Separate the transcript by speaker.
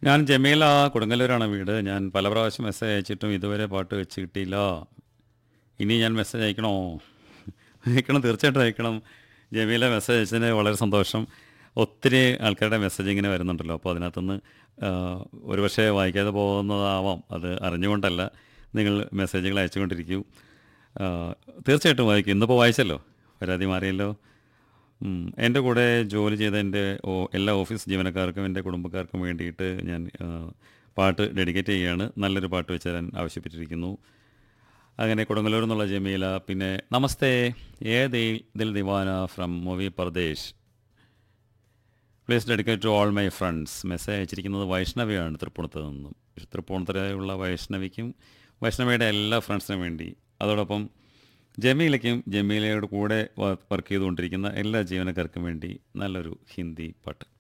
Speaker 1: ഞാൻ ജമീല കൊടുങ്ങല്ലൂരാണ് വീട് ഞാൻ പല പ്രാവശ്യം മെസ്സേജ് അയച്ചിട്ടും ഇതുവരെ പാട്ട് വെച്ച് കിട്ടിയില്ല ഇനി ഞാൻ മെസ്സേജ് അയക്കണോ അയക്കണം തീർച്ചയായിട്ടും അയക്കണം ജമീല മെസ്സേജ് അയച്ചതിന് വളരെ സന്തോഷം ഒത്തിരി ആൾക്കാരുടെ മെസ്സേജ് ഇങ്ങനെ വരുന്നുണ്ടല്ലോ അപ്പോൾ അതിനകത്തുനിന്ന് ആ, ഒരുപക്ഷെ വായിക്കാതെ പോകുന്നതാവാം അത് അറിഞ്ഞുകൊണ്ടല്ല നിങ്ങൾ മെസ്സേജുകൾ അയച്ചുകൊണ്ടിരിക്കൂ ആ, തീർച്ചയായിട്ടും വായിക്കും ഇന്നിപ്പോൾ വായിച്ചല്ലോ പരാതി മാറിയല്ലോ ഉം. എൻ്റെ കൂടെ ജോലി ചെയ്ത എൻ്റെ ഓ- എല്ലാ ഓഫീസ് ജീവനക്കാർക്കും എൻ്റെ കുടുംബക്കാർക്കും വേണ്ടിയിട്ട് ഞാൻ ആ, പാട്ട് ഡെഡിക്കേറ്റ് ചെയ്യുകയാണ് നല്ലൊരു പാട്ട് വെച്ച് തരാൻ ആവശ്യപ്പെട്ടിരിക്കുന്നു അങ്ങനെ കൊടുങ്ങല്ലൂർ എന്നുള്ള ജമീല പിന്നെ നമസ്തേ ഏ ദിൽ ദിൽ ദിവാന from movie Pardes please dedicate to all my friends message അയച്ചിരിക്കുന്നത് വൈഷ്ണവിയാണ് തൃപ്പൂണിത്ത് നിന്നും തൃപ്പൂണിത്തുറയുള്ള വൈഷ്ണവിക്കും വൈഷ്ണവിയുടെ എല്ലാ ഫ്രണ്ട്സിനും വേണ്ടി അതോടൊപ്പം ജമീലയ്ക്കും ജമീലയുടെ കൂടെ വർക്ക് ചെയ്തുകൊണ്ടിരിക്കുന്ന എല്ലാ ജീവനക്കാർക്കും വേണ്ടി നല്ലൊരു ഹിന്ദി പാട്ട്